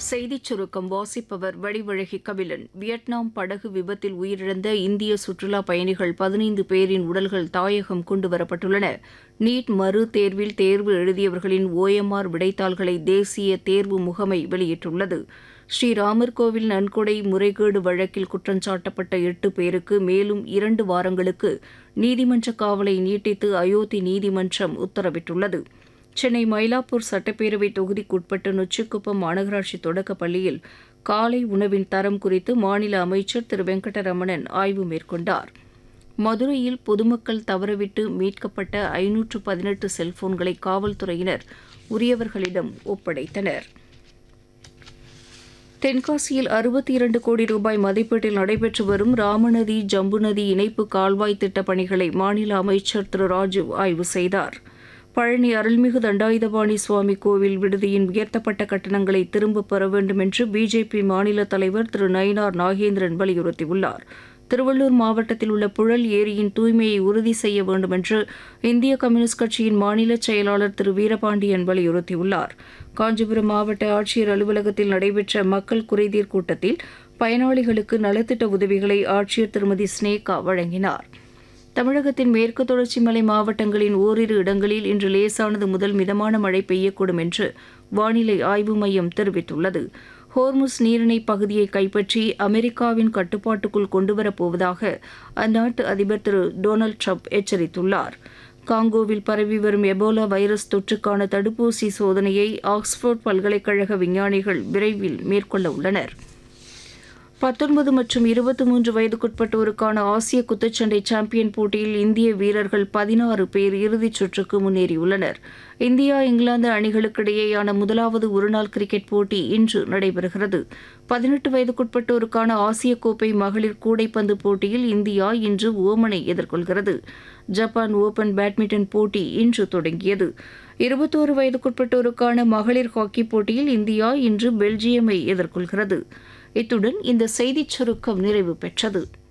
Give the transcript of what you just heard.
செய்திச் சுருக்கம் வாசிப்பவர் வடிவழகி கபிலன் வியட்நாம் படகு விபத்தில் உயிரிழந்த இந்திய சுற்றுலா பயணிகள் பதினைந்து பேரின் உடல்கள் தாயகம் கொண்டுவரப்பட்டுள்ளன நீட் மறு தேர்வில் தேர்வு எழுதியவர்களின் ஓஎம்ஆர் விடைத்தாள்களை தேசிய தேர்வு முகமை வெளியிட்டுள்ளது ஸ்ரீராமர் கோவில் நன்கொடை முறைகேடு வழக்கில் குற்றஞ்சாட்டப்பட்ட எட்டு பேருக்கு மேலும் இரண்டு வாரங்களுக்கு நீதிமன்ற காவலை நீட்டித்து அயோத்தி நீதிமன்றம் உத்தரவிட்டுள்ளது சென்னை மயிலாப்பூர் சட்டப்பேரவை தொகுதிக்குட்பட்ட நொச்சிக்குப்பம் மாநகராட்சி தொடக்கப் பள்ளியில் காலை உணவின் தரம் குறித்து மாநில அமைச்சர் திரு வெங்கடரமணன் ஆய்வு மேற்கொண்டார் மதுரையில் பொதுமக்கள் தவறவிட்டு மீட்கப்பட்ட ஐநூற்று பதினெட்டு செல்போன்களை காவல்துறையினர் உரியவர்களிடம் ஒப்படைத்தனர் தென்காசியில் அறுபத்தி இரண்டு கோடி ரூபாய் மதிப்பீட்டில் நடைபெற்று வரும் ராமநதி ஜம்பு நதி இணைப்பு கால்வாய் திட்டப் பணிகளை மாநில அமைச்சர் திரு ராஜு ஆய்வு செய்தார் பழனி அருள்மிகு தண்டாயுதபாணி சுவாமி கோவில் விடுதியின் உயர்த்தப்பட்ட கட்டணங்களை திரும்பப் பெற வேண்டும் என்று பிஜேபி மாநில தலைவர் திரு நயினார் நாகேந்திரன் வலியுறுத்தியுள்ளார் திருவள்ளூர் மாவட்டத்தில் உள்ள புழல் ஏரியின் தூய்மையை உறுதி செய்ய வேண்டும் என்று இந்திய கம்யூனிஸ்ட் கட்சியின் மாநில செயலாளர் திரு வீரபாண்டியன் வலியுறுத்தியுள்ளார் காஞ்சிபுரம் மாவட்ட ஆட்சியர் அலுவலகத்தில் நடைபெற்ற மக்கள் குறைதீர் கூட்டத்தில் பயனாளிகளுக்கு நலத்திட்ட உதவிகளை ஆட்சியர் திருமதி ஸ்னேகா வழங்கினார் தமிழகத்தின் மேற்கு தொடர்ச்சி மலை மாவட்டங்களின் ஓரிரு இடங்களில் இன்று லேசானது முதல் மிதமான மழை பெய்யக்கூடும் என்று வானிலை ஆய்வு மையம் தெரிவித்துள்ளது ஹோர்முஸ் நீரிணை பகுதியை கைப்பற்றி அமெரிக்காவின் கட்டுப்பாட்டுக்குள் கொண்டுவரப் போவதாக அந்நாட்டு அதிபர் திரு டொனால்டு ட்ரம்ப் எச்சரித்துள்ளார் காங்கோவில் பரவி வரும் எபோலா வைரஸ் தொற்றுக்கான தடுப்பூசி சோதனையை ஆக்ஸ்போர்ட் பல்கலைக்கழக விஞ்ஞானிகள் விரைவில் மேற்கொள்ள உள்ளனர் பத்தொன்பது மற்றும் இருபத்தி மூன்று வயதுக்குட்பட்டோருக்கான ஆசிய குத்துச்சண்டை சாம்பியன் போட்டியில் இந்திய வீரர்கள் பதினாறு பேர் இறுதிச் சுற்றுக்கு முன்னேறியுள்ளனர் இந்தியா இங்கிலாந்து அணிகளுக்கிடையேயான முதலாவது ஒருநாள் கிரிக்கெட் போட்டி இன்று நடைபெறுகிறது பதினெட்டு வயதுக்குட்பட்டோருக்கான ஆசிய கோப்பை மகளிர் கூடைப்பந்து போட்டியில் இந்தியா இன்று ஓமனை எதிர்கொள்கிறது ஜப்பான் ஓபன் பேட்மிண்டன் போட்டி இன்று தொடங்கியது இருபத்தோரு வயதுக்குட்பட்டோருக்கான மகளிர் ஹாக்கி போட்டியில் இந்தியா இன்று பெல்ஜியமை எதிர்கொள்கிறது இத்துடன் இந்த செய்திச் சுருக்கம் நிறைவு பெற்றது